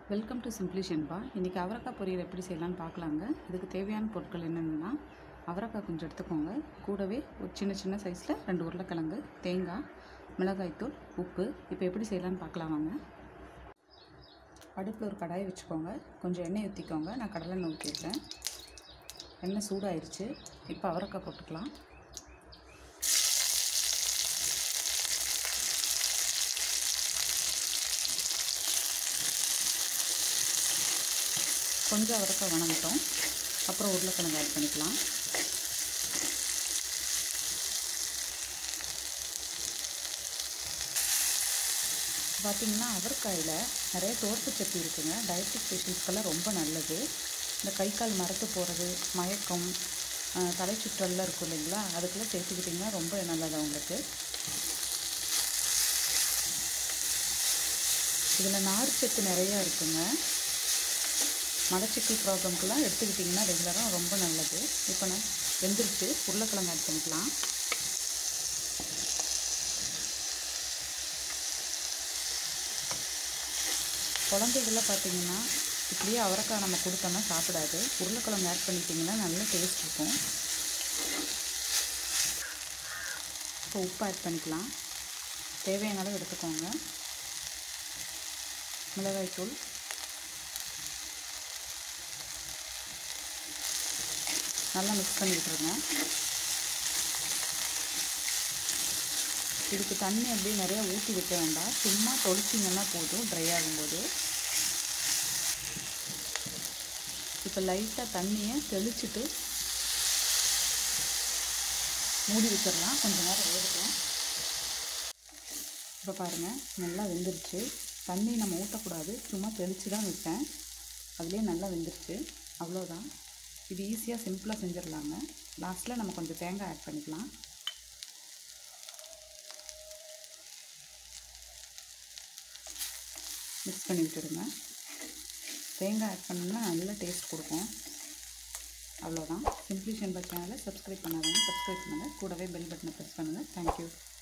welcome to simply ஷென்பா இன்றைக்கி அவரைக்காய் பொரியல் எப்படி செய்யலாம்னு பார்க்கலாங்க இதுக்கு தேவையான பொருட்கள் என்னென்னா அவரைக்காய் கொஞ்சம் எடுத்துக்கோங்க கூடவே ஒரு சின்ன சின்ன சைஸில் ரெண்டு உருளைக்கிழங்கு தேங்காய் மிளகாய்த்தூள் உப்பு இப்போ எப்படி செய்யலாம்னு பார்க்கலாம் வாங்க அடுப்பில் ஒரு கடாயை வச்சுக்கோங்க கொஞ்சம் எண்ணெய் ஊற்றிக்கோங்க நான் கடலெண்ணெய் ஊற்றிருக்கேன் எண்ணெய் சூடாயிருச்சு இப்போ அவரைக்காய் போட்டுக்கலாம் கொஞ்சம் அவரைக்காய் வணங்கட்டும் அப்புறம் உருளைக்கிழங்கு ஆட் பண்ணிக்கலாம் பார்த்திங்கன்னா அவரைக்காயில் நிறைய தோற்று சத்து இருக்குங்க டயபெட்டிக் பேஷண்ட்ஸ்க்கெல்லாம் ரொம்ப நல்லது இந்த கை கால் மரத்து போகிறது மயக்கம் அஹ், தலை சுற்றல்லாம் இருக்கும் இல்லைங்களா அதுக்கெல்லாம் சேர்த்துக்கிட்டிங்கன்னா ரொம்ப நல்லது அவங்களுக்கு இதில் நார்ச்சத்து நிறையா இருக்குங்க மலச்சிக்கல் ப்ராப்ளம்க்கெல்லாம் எடுத்துக்கிட்டிங்கன்னா ரெகுலராக ரொம்ப நல்லது இப்போ நான் வெந்துருச்சு உருளைக்கிழங்கு ஆட் பண்ணிக்கலாம் குழந்தைகள்லாம் பார்த்தீங்கன்னா இப்படியே அவரைக்காய் நம்ம கொடுத்தோம்னா சாப்பிடாது உருளைக்கிழங்கு ஆட் பண்ணிட்டிங்கன்னா நல்ல டேஸ்ட் இருக்கும் இப்போ உப்பு ஆட் பண்ணிக்கலாம் தேவையான அளவு எடுத்துக்கோங்க மிளகாய்த்தூள் நல்லா மிக்ஸ் பண்ணி விட்டுருங்க இதுக்கு தண்ணி அப்படியே நிறையா ஊற்றி வைக்க வேண்டாம் சும்மா தொளிச்சிங்கன்னா போதும் ட்ரை ஆகும்போது இப்போ லைட்டாக தண்ணியை தெளிச்சிட்டு மூடி வச்சிடலாம் கொஞ்ச நேரம் வேகட்டும் இப்போ பாருங்கள் நல்லா வெந்துருச்சு தண்ணி நம்ம ஊற்றக்கூடாது சும்மா தெளித்து தான் விட்டேன் அதுலேயே நல்லா வெந்துருச்சு அவ்வளோதான் இது ஈஸியாக சிம்பிளாக செஞ்சிடலாங்க லாஸ்ட்டில் நம்ம கொஞ்சம் தேங்காய் ஆட் பண்ணிக்கலாம் மிக்ஸ் பண்ணி விட்டுடுங்க தேங்காய் ஆட் பண்ணோம்னா நல்ல டேஸ்ட் கொடுக்கும் அவ்வளோதான் சிம்பிளி ஷென்பா சேனலை சப்ஸ்கிரைப் பண்ணாதவங்க சப்ஸ்கிரைப் பண்ணுங்கள் கூடவே பெல் பட்டனை ப்ரெஸ் பண்ணுங்கள் தேங்க்யூ